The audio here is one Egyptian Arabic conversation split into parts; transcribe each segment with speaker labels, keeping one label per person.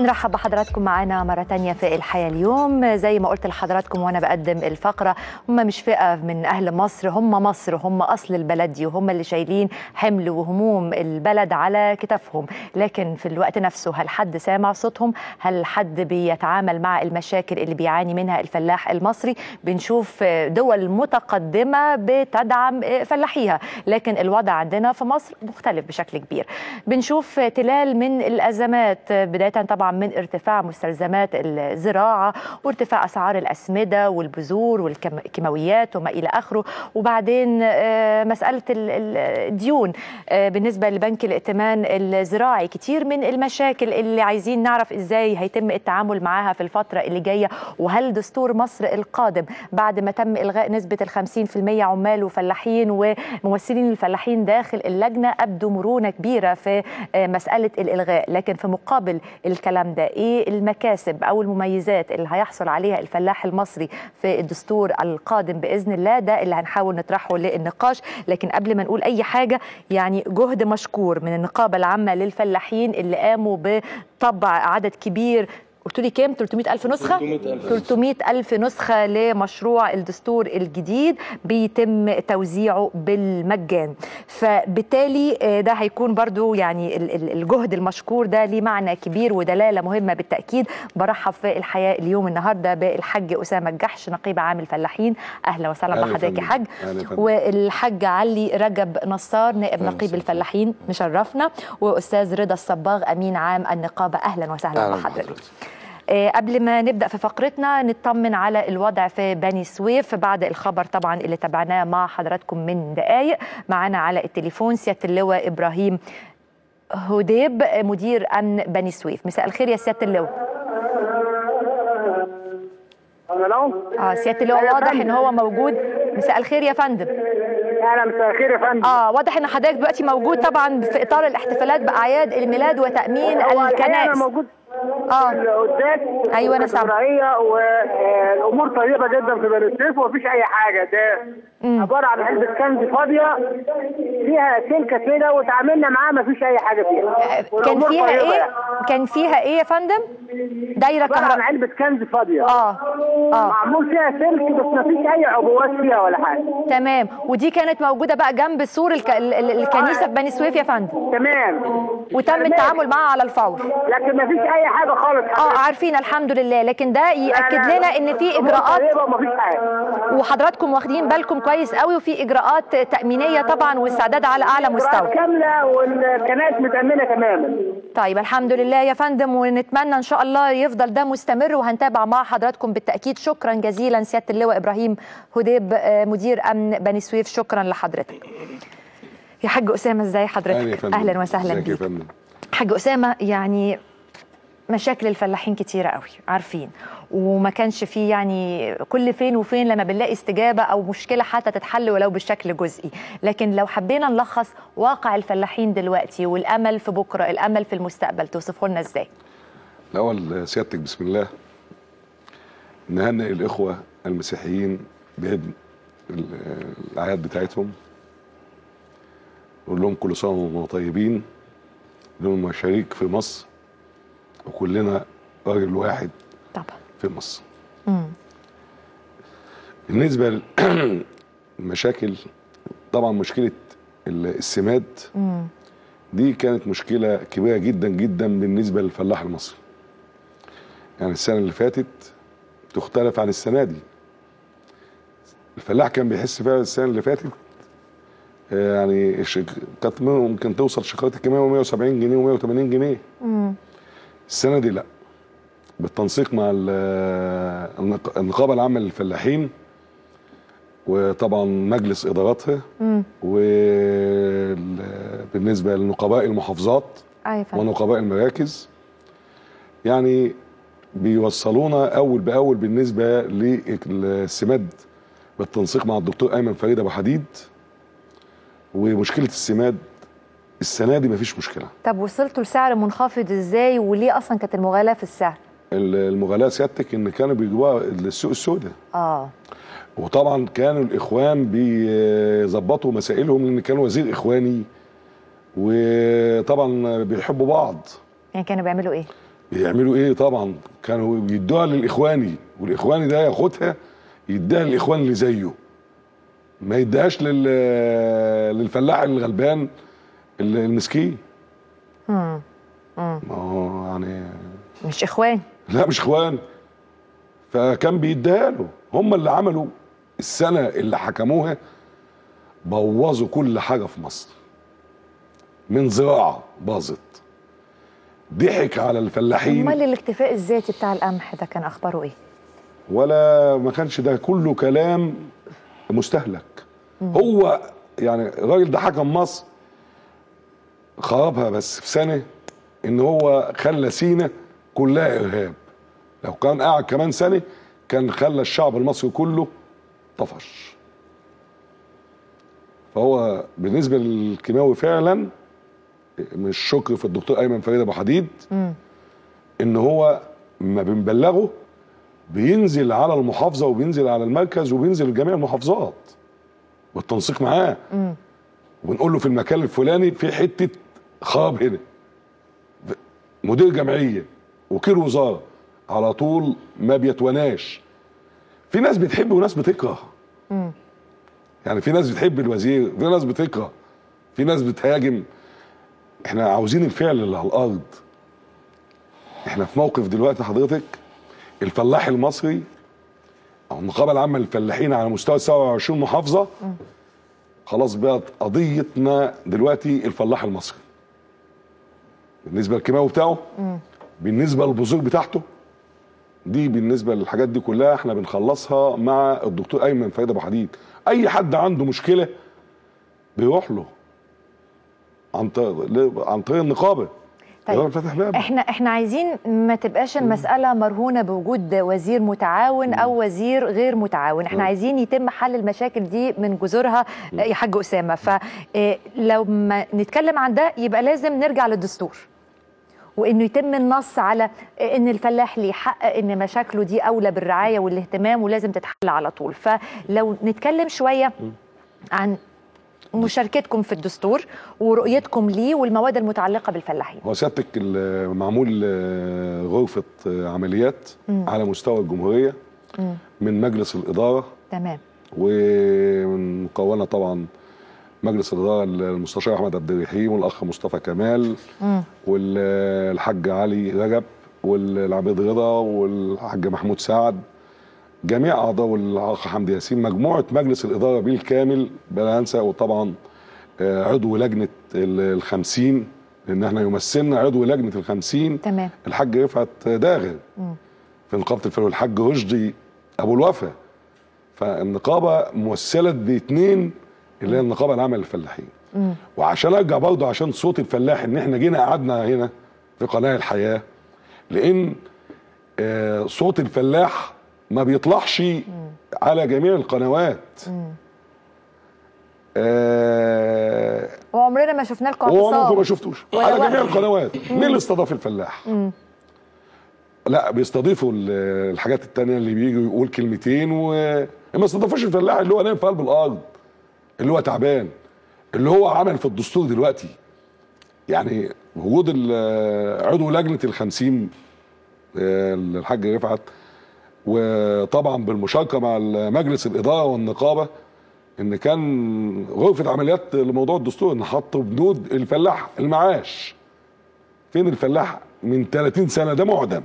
Speaker 1: بنرحب بحضراتكم معانا مرة تانية في الحياة اليوم زي ما قلت لحضراتكم وأنا بقدم الفقرة هم مش فئة من أهل مصر هم مصر هم أصل البلد دي وهم اللي شايلين حمل وهموم البلد على كتافهم لكن في الوقت نفسه هل حد سامع صوتهم هل حد بيتعامل مع المشاكل اللي بيعاني منها الفلاح المصري بنشوف دول متقدمة بتدعم فلاحيها لكن الوضع عندنا في مصر مختلف بشكل كبير بنشوف تلال من الأزمات بداية طبعا من ارتفاع مستلزمات الزراعة وارتفاع أسعار الأسمدة والبذور والكيماويات وما إلى آخره وبعدين مسألة الديون بالنسبة لبنك الائتمان الزراعي كتير من المشاكل اللي عايزين نعرف إزاي هيتم التعامل معاها في الفترة اللي جاية وهل دستور مصر القادم بعد ما تم إلغاء نسبة الخمسين في المية عمال وفلاحين وممثلين الفلاحين داخل اللجنة أبدوا مرونة كبيرة في مسألة الإلغاء لكن في مقابل الكلام ده ايه المكاسب او المميزات اللي هيحصل عليها الفلاح المصري في الدستور القادم باذن الله ده اللي هنحاول نطرحه للنقاش لكن قبل ما نقول اي حاجه يعني جهد مشكور من النقابه العامه للفلاحين اللي قاموا بطبع عدد كبير قلت لي كام 300 ألف نسخة 300 ألف نسخة لمشروع الدستور الجديد بيتم توزيعه بالمجان فبالتالي ده هيكون برضو يعني الجهد المشكور ده ليه معنى كبير ودلالة مهمة بالتأكيد برحب في الحياة اليوم النهاردة بالحاج أسامة الجحش نقيب عام الفلاحين أهلا وسهلا بحضرتك يا حاج والحاج علي رجب نصار نائب نقيب الفلاحين مشرفنا وأستاذ رضا الصباغ أمين عام النقابة أهلا وسهلا بحضرتك قبل ما نبدا في فقرتنا نطمن على الوضع في بني سويف بعد الخبر طبعا اللي تابعناه مع حضراتكم من دقائق معانا على التليفون سياده اللواء ابراهيم هديب مدير امن بني سويف مساء الخير يا سياده اللواء اه سياده اللواء واضح ان هو موجود مساء الخير يا فندم
Speaker 2: اهلا مساء الخير يا فندم
Speaker 1: اه واضح ان حضرتك دلوقتي موجود طبعا في اطار الاحتفالات باعياد الميلاد وتامين الكنائس
Speaker 2: انا موجود
Speaker 1: اه
Speaker 2: قدام
Speaker 1: ايوه انا سامع
Speaker 2: والامور طيبه جدا في بني سويف ومفيش اي حاجه ده عباره عن علبه كنز فاضيه فيها سلكه كده وتعاملنا معاها مفيش اي حاجه فيها
Speaker 1: كان فيها ايه يعني. كان فيها ايه يا فندم دايره
Speaker 2: كهرباء عن علبه كنز فاضيه
Speaker 1: اه اه
Speaker 2: معمول فيها سلك بس مفيش اي عبوات فيها ولا حاجه
Speaker 1: تمام ودي كانت موجوده بقى جنب سور الك... الكنيسه في بني سويف يا فندم
Speaker 2: تمام
Speaker 1: وتم التعامل معاها على الفور
Speaker 2: لكن مفيش اي حاجه خالص
Speaker 1: اه عارفين الحمد لله لكن ده ياكد لنا ان في اجراءات وحضراتكم واخدين بالكم كويس قوي وفي اجراءات تامينيه طبعا واستعداد على اعلى مستوى
Speaker 2: كامله والكنائس متامنه تماما
Speaker 1: طيب الحمد لله يا فندم ونتمنى ان شاء الله يفضل ده مستمر وهنتابع مع حضراتكم بالتاكيد شكرا جزيلا سياده اللواء ابراهيم هديب مدير امن بني سويف شكرا لحضرتك يا حاج اسامه ازاي حضرتك اهلا وسهلا بيك حاج اسامه يعني مشاكل الفلاحين كتيرة قوي عارفين وما كانش فيه يعني كل فين وفين لما بنلاقي استجابة أو مشكلة حتى تتحل ولو بشكل جزئي لكن لو حبينا نلخص واقع الفلاحين دلوقتي والأمل في بكرة الأمل في المستقبل توصفه لنا إزاي
Speaker 3: الأول سيادتك بسم الله نهنئ الإخوة المسيحيين بعيد الأعياد بتاعتهم نقول لهم كل سنة وهم طيبين لهم شريك في مصر وكلنا راجل واحد
Speaker 1: طبعا
Speaker 3: في مصر
Speaker 1: مم.
Speaker 3: بالنسبه للمشاكل طبعا مشكله السماد
Speaker 1: مم.
Speaker 3: دي كانت مشكله كبيره جدا جدا بالنسبه للفلاح المصري يعني السنه اللي فاتت تختلف عن السنه دي الفلاح كان بيحس فيها السنه اللي فاتت يعني كانت ممكن توصل شكاره الكيماوي 170 جنيه و180 جنيه
Speaker 1: مم.
Speaker 3: السنه دي لا بالتنسيق مع النقابه العامه للفلاحين وطبعا مجلس اداراتها وبالنسبه لنقباء المحافظات
Speaker 1: أيوة
Speaker 3: ونقباء المراكز يعني بيوصلونا اول باول بالنسبه للسماد بالتنسيق مع الدكتور ايمن فريد ابو حديد ومشكله السماد السنه دي مفيش مشكله
Speaker 1: طب وصلتوا لسعر منخفض ازاي وليه اصلا كانت المغالاه في السعر
Speaker 3: المغالاه سيادتك ان كانوا بيجيبوها السوق السوداء
Speaker 1: اه
Speaker 3: وطبعا كانوا الاخوان بيظبطوا مسائلهم لان كان وزير اخواني وطبعا بيحبوا بعض
Speaker 1: يعني كانوا بيعملوا ايه
Speaker 3: بيعملوا ايه طبعا كانوا بيدوها للاخواني والاخواني ده ياخدها يديها للاخوان اللي زيه ما يديهاش لل للفلاح الغلبان المسكين
Speaker 1: مم.
Speaker 3: ما هو يعني
Speaker 1: مش اخوان
Speaker 3: لا مش اخوان فكان بيديها له هم اللي عملوا السنه اللي حكموها بوظوا كل حاجه في مصر من زراعه باظت ضحك على الفلاحين
Speaker 1: امال الاكتفاء الذاتي بتاع القمح ده كان اخباره ايه
Speaker 3: ولا ما كانش ده كله كلام مستهلك هو يعني الراجل ده حكم مصر خربها بس في سنه ان هو خلى سينا كلها ارهاب لو كان قاعد كمان سنه كان خلى الشعب المصري كله طفش فهو بالنسبه للكيماوي فعلا مش شكر في الدكتور ايمن فريد ابو حديد ان هو ما بنبلغه بينزل على المحافظه وبينزل على المركز وبينزل لجميع المحافظات والتنسيق معاه وبنقول له في المكان الفلاني في حته خراب هنا مدير جمعيه وكيل وزاره على طول ما بيتوناش في ناس بتحب وناس بتكره يعني في ناس بتحب الوزير في ناس بتكره في ناس بتهاجم احنا عاوزين الفعل اللي على الارض احنا في موقف دلوقتي حضرتك الفلاح المصري او النقابه العامه للفلاحين على مستوى 27 محافظه خلاص بقت قضيتنا دلوقتي الفلاح المصري بالنسبه للكيماوي بتاعه بالنسبه للبذور بتاعته دي بالنسبه للحاجات دي كلها احنا بنخلصها مع الدكتور ايمن فريد ابو حديد اي حد عنده مشكله بيروح له عن طريق عن طريق النقابه
Speaker 1: طيب
Speaker 3: الراجل فاتح باب
Speaker 1: احنا احنا عايزين ما تبقاش المساله مرهونه بوجود وزير متعاون او وزير غير متعاون احنا
Speaker 3: مم.
Speaker 1: عايزين يتم حل المشاكل دي من جذورها يا حاج اسامه فلو ما نتكلم عن ده يبقى لازم نرجع للدستور وانه يتم النص على ان الفلاح ليه حق ان مشاكله دي اولى بالرعايه والاهتمام ولازم تتحل على طول فلو نتكلم شويه عن مشاركتكم في الدستور ورؤيتكم ليه والمواد المتعلقه بالفلاحين
Speaker 3: هو سيادتك ال- معمول آه، غرفه آه، عمليات
Speaker 1: مم.
Speaker 3: على مستوى الجمهوريه
Speaker 1: مم.
Speaker 3: من مجلس الاداره
Speaker 1: تمام
Speaker 3: ومكونه طبعا مجلس الاداره المستشار احمد عبد الرحيم والاخ مصطفى كمال
Speaker 1: مم.
Speaker 3: والحاج علي رجب والعبيد رضا والحاج محمود سعد جميع اعضاء والاخ حمدي ياسين مجموعه مجلس الاداره بالكامل بلا انسى وطبعا آه، عضو لجنه ال- الخمسين لان احنا يمثلنا عضو لجنه الخمسين
Speaker 1: تمام
Speaker 3: الحاج رفعت داغر
Speaker 1: مم.
Speaker 3: في نقابه الفلاحين والحاج رشدي ابو الوفا فالنقابه موسله باثنين اللي هي النقابه العامه للفلاحين
Speaker 1: مم.
Speaker 3: وعشان ارجع برضه عشان صوت الفلاح ان احنا جينا قعدنا هنا في قناه الحياه لان آه، صوت الفلاح ما بيطلعش على جميع القنوات
Speaker 1: مم.
Speaker 3: آه،
Speaker 1: وعمرنا ما شفنا لكم
Speaker 3: هو عمركم ما
Speaker 1: اعتصام
Speaker 3: شفتوش
Speaker 1: ولا
Speaker 3: على جميع
Speaker 1: وقت.
Speaker 3: القنوات مين اللي استضاف الفلاح
Speaker 1: مم.
Speaker 3: لا بيستضيفوا ال- الحاجات التانية اللي بيجوا يقول كلمتين و ما استضافوش الفلاح اللي هو نايم في قلب الارض اللي هو تعبان اللي هو عمل في الدستور دلوقتي يعني وجود ال- عضو لجنه الخمسين آه، الحاج رفعت وطبعا بالمشاركه مع مجلس الاداره والنقابه ان كان غرفه عمليات لموضوع الدستور ان حطوا بنود الفلاح المعاش فين الفلاح من 30 سنه ده معدم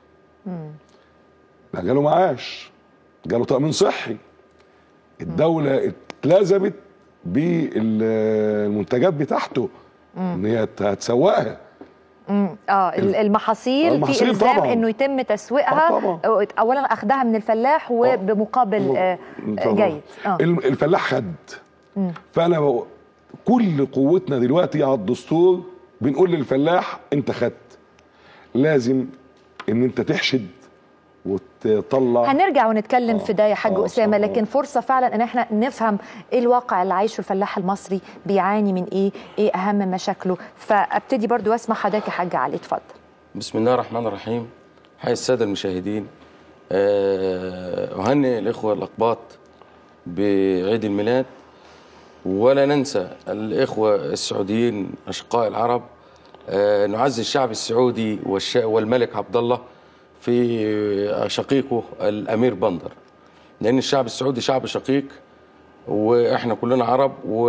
Speaker 3: لا جاله معاش جاله تامين صحي الدوله اتلزمت بالمنتجات بتاعته ان هي هتسوقها
Speaker 1: مم. اه ال- المحاصيل في
Speaker 3: المحاصيل
Speaker 1: الزام
Speaker 3: طبعاً.
Speaker 1: انه يتم تسويقها
Speaker 3: آه طبعاً.
Speaker 1: آه، اولا اخذها من الفلاح وبمقابل آه
Speaker 3: طبعاً.
Speaker 1: جيد اه
Speaker 3: الم- الفلاح خد
Speaker 1: مم.
Speaker 3: فانا بقول- كل قوتنا دلوقتي على الدستور بنقول للفلاح انت خدت لازم ان انت تحشد وتطلع
Speaker 1: هنرجع ونتكلم
Speaker 3: آه.
Speaker 1: في ده يا حاج
Speaker 3: آه،
Speaker 1: اسامه
Speaker 3: صح.
Speaker 1: لكن فرصه فعلا ان احنا نفهم ايه الواقع اللي عايشه الفلاح المصري بيعاني من ايه ايه اهم مشاكله فابتدي برضو اسمع حضرتك يا حاج علي اتفضل
Speaker 4: بسم الله الرحمن الرحيم حي السادة المشاهدين آه، أهنئ الإخوة الأقباط بعيد الميلاد ولا ننسى الإخوة السعوديين أشقاء العرب آه، نعزي الشعب السعودي والش- والملك عبد الله في شقيقه الامير بندر لان الشعب السعودي شعب شقيق واحنا كلنا عرب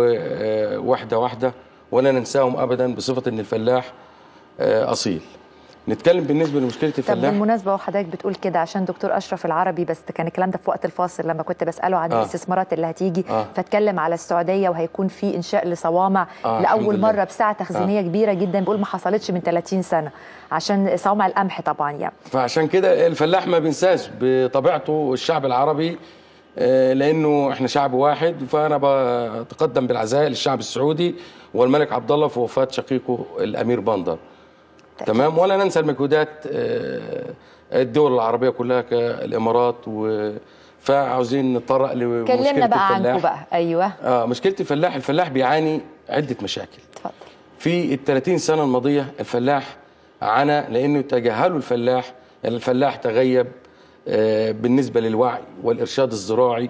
Speaker 4: وواحده واحده ولا ننساهم ابدا بصفه ان الفلاح آه، اصيل نتكلم بالنسبه لمشكله
Speaker 1: طب
Speaker 4: الفلاح
Speaker 1: بالمناسبه وحضرتك بتقول كده عشان دكتور اشرف العربي بس كان الكلام ده في وقت الفاصل لما كنت بساله عن
Speaker 4: آه.
Speaker 1: الاستثمارات اللي هتيجي
Speaker 4: آه.
Speaker 1: فاتكلم على السعوديه وهيكون في انشاء لصوامع
Speaker 4: آه، الحمد
Speaker 1: لاول
Speaker 4: لله.
Speaker 1: مره بسعه تخزينيه كبيره جدا بيقول ما حصلتش من 30 سنه عشان صوامع القمح طبعا يعني
Speaker 4: فعشان كده الفلاح ما بينساش بطبيعته الشعب العربي آه، لانه احنا شعب واحد فانا بتقدم بالعزاء للشعب السعودي والملك عبد الله في وفاه شقيقه الامير بندر تمام ولا ننسى المجهودات آه، الدول العربيه كلها كالامارات و فعاوزين نتطرق لمشكله
Speaker 1: كلمنا بقى عنكم
Speaker 4: الفلاح
Speaker 1: بقى ايوه
Speaker 4: اه مشكله الفلاح الفلاح بيعاني عده مشاكل
Speaker 1: اتفضل
Speaker 4: في ال 30 سنة الماضية الفلاح عانى لأنه تجاهلوا الفلاح الفلاح تغيب آه، بالنسبة للوعي والإرشاد الزراعي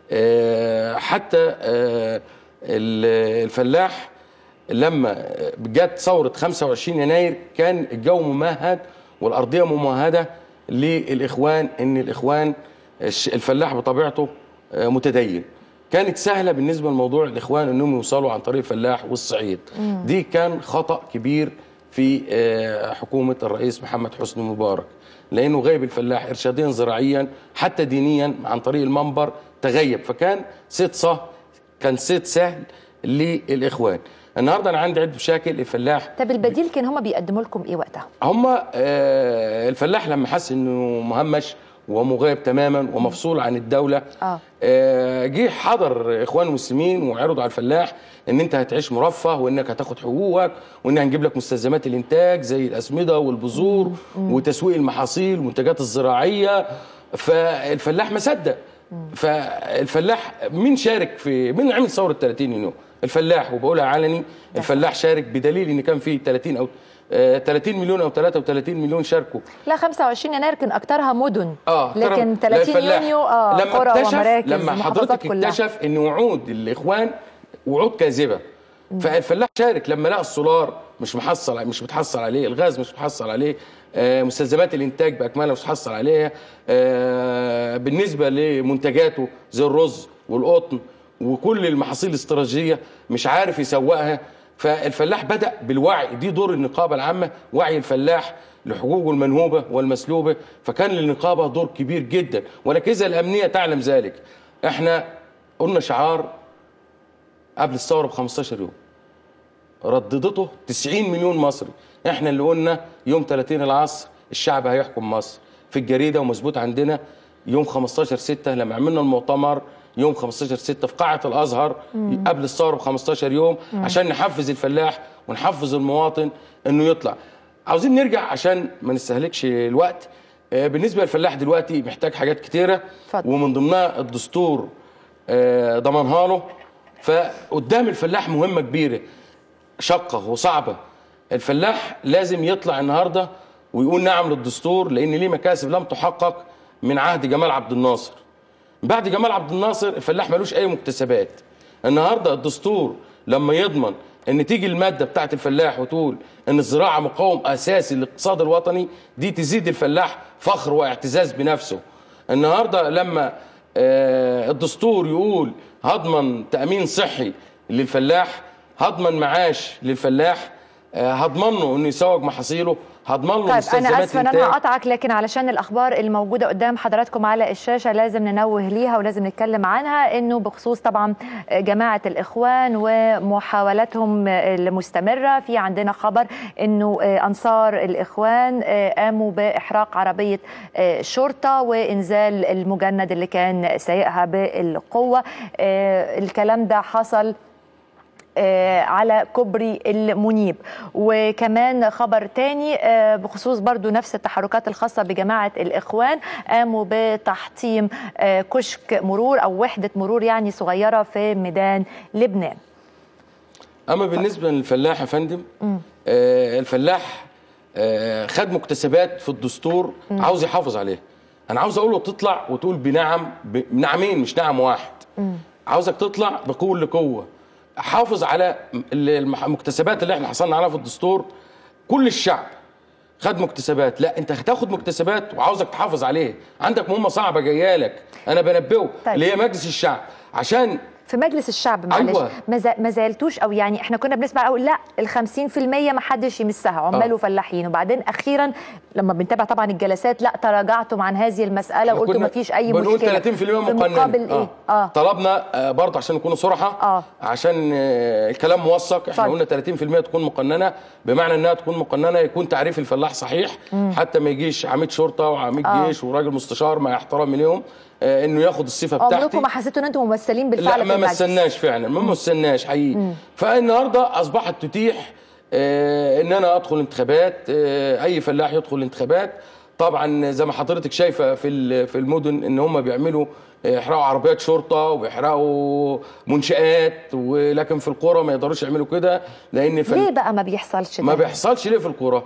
Speaker 4: آه، حتى آه، ال- الفلاح لما جت ثورة 25 يناير كان الجو ممهد والأرضية ممهدة للإخوان إن الإخوان الش- الفلاح بطبيعته آه، متدين كانت سهلة بالنسبة لموضوع الإخوان أنهم يوصلوا عن طريق الفلاح والصعيد دي كان خطأ كبير في آه، حكومة الرئيس محمد حسني مبارك لأنه غيب الفلاح إرشاديا زراعيا حتى دينيا عن طريق المنبر تغيب فكان سيد صه كان سيد سهل للإخوان النهارده انا عندي عده مشاكل الفلاح
Speaker 1: طب البديل كان هم بيقدموا لكم ايه وقتها
Speaker 4: هم آه، الفلاح لما حس انه مهمش ومغيب تماما ومفصول عن الدوله
Speaker 1: آه.
Speaker 4: آه، جه حضر اخوان المسلمين وعرضوا على الفلاح ان انت هتعيش مرفه وانك هتاخد حقوقك وان هنجيب لك مستلزمات الانتاج زي الاسمده والبذور وتسويق المحاصيل والمنتجات الزراعيه فالفلاح ما صدق فالفلاح مين شارك في مين عمل ثوره 30 يونيو الفلاح وبقولها علني الفلاح شارك بدليل ان كان في 30 او آه، 30 مليون او 33 مليون شاركوا
Speaker 1: لا 25 يناير كان اكترها مدن
Speaker 4: اه
Speaker 1: لكن
Speaker 4: ترى- لا
Speaker 1: 30
Speaker 4: الفلاح
Speaker 1: يونيو اه
Speaker 4: لما
Speaker 1: قرى
Speaker 4: اكتشف
Speaker 1: ومراكز
Speaker 4: لما
Speaker 1: ومحافظات
Speaker 4: حضرتك
Speaker 1: كلها
Speaker 4: اكتشف ان وعود الاخوان وعود كاذبه فالفلاح شارك لما لقى السولار مش محصل مش متحصل عليه الغاز مش متحصل عليه آه، مستلزمات الانتاج باكملها مش متحصل عليها آه، بالنسبه لمنتجاته زي الرز والقطن وكل المحاصيل الاستراتيجيه مش عارف يسوقها فالفلاح بدا بالوعي دي دور النقابه العامه وعي الفلاح لحقوقه المنهوبه والمسلوبه فكان للنقابه دور كبير جدا والاجهزه الامنيه تعلم ذلك احنا قلنا شعار قبل الثوره ب 15 يوم رددته 90 مليون مصري احنا اللي قلنا يوم 30 العصر الشعب هيحكم مصر في الجريده ومثبوت عندنا يوم 15 6 لما عملنا المؤتمر يوم 15 6 في قاعه الازهر قبل الثوره ب 15 يوم عشان نحفز الفلاح ونحفز المواطن انه يطلع عاوزين نرجع عشان ما نستهلكش الوقت آه، بالنسبه للفلاح دلوقتي محتاج حاجات كتيره
Speaker 1: اتفضل.
Speaker 4: ومن ضمنها الدستور آه، ضمنها له فقدام الفلاح مهمه كبيره شقه وصعبه الفلاح لازم يطلع النهارده ويقول نعم للدستور لان ليه مكاسب لم تحقق من عهد جمال عبد الناصر بعد جمال عبد الناصر الفلاح ملوش اي مكتسبات النهارده الدستور لما يضمن ان تيجي الماده بتاعت الفلاح وتقول ان الزراعه مقاوم اساسي للاقتصاد الوطني دي تزيد الفلاح فخر واعتزاز بنفسه النهارده لما آه، الدستور يقول هضمن تامين صحي للفلاح هضمن معاش للفلاح آه، هضمن له انه يسوق محاصيله هضمن له
Speaker 1: طيب انا
Speaker 4: مستلزمات
Speaker 1: اسفه ان انا
Speaker 4: إنتاج.
Speaker 1: هقطعك لكن علشان الاخبار الموجوده قدام حضراتكم على الشاشه لازم ننوه ليها ولازم نتكلم عنها انه بخصوص طبعا جماعه الاخوان ومحاولاتهم المستمره في عندنا خبر انه انصار الاخوان قاموا باحراق عربيه شرطه وانزال المجند اللي كان سايقها بالقوه الكلام ده حصل آه، على كوبري المنيب وكمان خبر تاني آه، بخصوص برضو نفس التحركات الخاصة بجماعة الإخوان قاموا بتحطيم آه، كشك مرور أو وحدة مرور يعني صغيرة في ميدان لبنان
Speaker 4: اما بالنسبه للفلاح يا فندم آه الفلاح آه خد مكتسبات في الدستور عاوز يحافظ عليها انا عاوز اقول له تطلع وتقول بنعم بنعمين مش نعم واحد عاوزك تطلع بقوه لقوه حافظ على ال- المح- المكتسبات اللي احنا حصلنا عليها في الدستور كل الشعب خد مكتسبات لا انت هتاخد مكتسبات وعاوزك تحافظ عليها عندك مهمه صعبه جايه لك انا بنبهه
Speaker 1: طيب.
Speaker 4: اللي هي مجلس الشعب عشان
Speaker 1: في مجلس الشعب معلش
Speaker 4: أيوة.
Speaker 1: ما زا- ما زالتوش او يعني احنا كنا بنسمع اقول لا ال 50% ما حدش يمسها عمال
Speaker 4: آه.
Speaker 1: وفلاحين وبعدين اخيرا لما بنتابع طبعا الجلسات لا تراجعتم عن هذه المساله
Speaker 4: احنا
Speaker 1: وقلتوا
Speaker 4: كنا
Speaker 1: ما فيش اي
Speaker 4: بنقول
Speaker 1: مشكله
Speaker 4: 30% مقننه
Speaker 1: مقابل ايه؟ اه
Speaker 4: طلبنا آه برضه عشان نكون صراحه
Speaker 1: آه.
Speaker 4: عشان آه الكلام موثق احنا
Speaker 1: اتفضل.
Speaker 4: قلنا 30% تكون مقننه بمعنى انها تكون مقننه يكون تعريف الفلاح صحيح حتى ما يجيش عميد شرطه وعميد
Speaker 1: آه.
Speaker 4: جيش وراجل مستشار مع احترامي ليهم آه انه ياخد الصفه بتاعتي
Speaker 1: عمركم ما حسيتوا ان انتم ممثلين بالفعل
Speaker 4: لا
Speaker 1: في
Speaker 4: ما
Speaker 1: المجلس
Speaker 4: مثلناش فعلا ما مثلناش حقيقي فالنهارده اصبحت تتيح آه ان انا ادخل انتخابات آه اي فلاح يدخل الانتخابات طبعا زي ما حضرتك شايفه في ال- في المدن ان هم بيعملوا آه، يحرقوا عربيات شرطه وبيحرقوا منشآت ولكن في القرى ما يقدروش يعملوا كده لان الفل-
Speaker 1: ليه بقى ما بيحصلش
Speaker 4: ما
Speaker 1: ده؟
Speaker 4: بيحصلش ليه في الكوره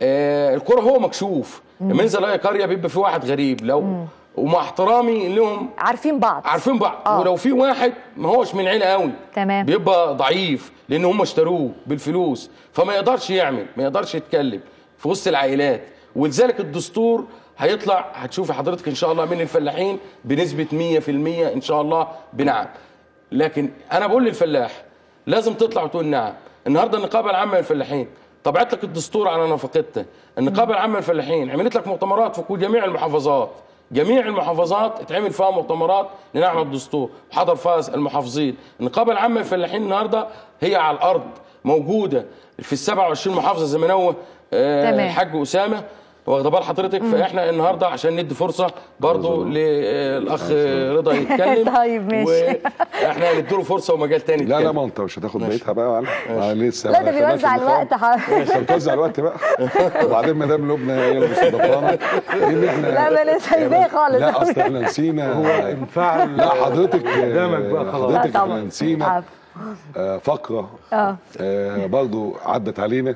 Speaker 4: آه الكوره هو مكشوف منزل اي قريه بيبقى في واحد غريب لو ومع احترامي لهم
Speaker 1: عارفين بعض
Speaker 4: عارفين بعض
Speaker 1: آه.
Speaker 4: ولو في واحد ما هوش من عيله قوي
Speaker 1: تمام.
Speaker 4: بيبقى ضعيف لان هم اشتروه بالفلوس فما يقدرش يعمل ما يقدرش يتكلم في وسط العائلات ولذلك الدستور هيطلع هتشوفي حضرتك ان شاء الله من الفلاحين بنسبه 100% ان شاء الله بنعم لكن انا بقول للفلاح لازم تطلع وتقول نعم النهارده النقابه العامه للفلاحين طبعت لك الدستور على نفقتها النقابه العامه للفلاحين عملت لك مؤتمرات في كل جميع المحافظات جميع المحافظات اتعمل فيها مؤتمرات لنعمل الدستور وحضر فيها المحافظين النقابه العامه للفلاحين النهارده هي على الارض موجوده في ال 27 محافظه زي ما نوه آه،
Speaker 1: تمام.
Speaker 4: الحاج اسامه واخده بال حضرتك فاحنا النهارده عشان ندي فرصه برضه للاخ رضا يتكلم
Speaker 1: طيب، ماشي.
Speaker 4: واحنا هنديله فرصه ومجال تاني
Speaker 3: لا لا
Speaker 4: يتكلم.
Speaker 3: ما انت مش هتاخد بقيتها بقى يا معلم ما لسه
Speaker 1: لا
Speaker 3: ما
Speaker 1: ده
Speaker 3: دخلناش
Speaker 1: بيوزع
Speaker 3: النقاب.
Speaker 1: الوقت حضرتك.
Speaker 3: مش هتوزع الوقت بقى وبعدين مدام لبنى هي المستضافانا لان احنا
Speaker 1: لا ما انا سايباه خالص
Speaker 3: لا اصل احنا نسينا
Speaker 5: هو انفعل
Speaker 3: لا حضرتك
Speaker 5: قدامك بقى خلاص.
Speaker 1: لا
Speaker 3: حضرتك احنا
Speaker 1: طبعا
Speaker 3: نسينا
Speaker 1: عفو.
Speaker 3: آه، فقره
Speaker 1: اه
Speaker 3: آه، برضو عدت علينا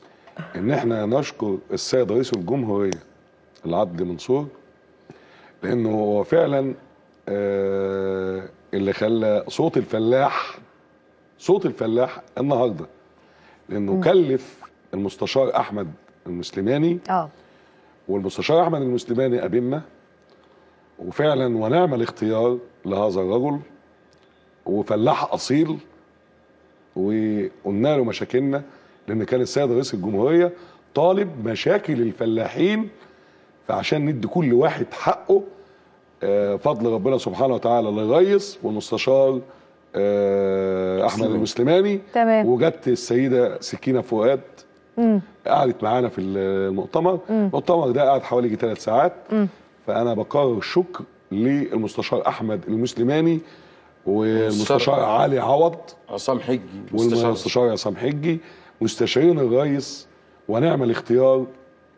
Speaker 3: ان احنا نشكر السيد رئيس الجمهوريه العبد منصور لانه هو فعلا آه، اللي خلى صوت الفلاح صوت الفلاح النهارده لانه كلف المستشار احمد المسلماني
Speaker 1: اه
Speaker 3: والمستشار احمد المسلماني قابلنا وفعلا ونعم الاختيار لهذا الرجل وفلاح اصيل وقلنا له مشاكلنا لان كان السيد رئيس الجمهوريه طالب مشاكل الفلاحين فعشان ندي كل واحد حقه آه، فضل ربنا سبحانه وتعالى للرئيس والمستشار آه، احمد
Speaker 4: مسلماني.
Speaker 3: المسلماني
Speaker 1: تمام.
Speaker 3: وجت السيده سكينه فؤاد قعدت معانا في المؤتمر المؤتمر ده قعد حوالي يجي ثلاث ساعات فانا بقرر الشكر للمستشار احمد المسلماني والمستشار علي عوض
Speaker 4: عصام حجي مستشار
Speaker 3: والمستشار عصام حجي مستشارين الرئيس ونعم الاختيار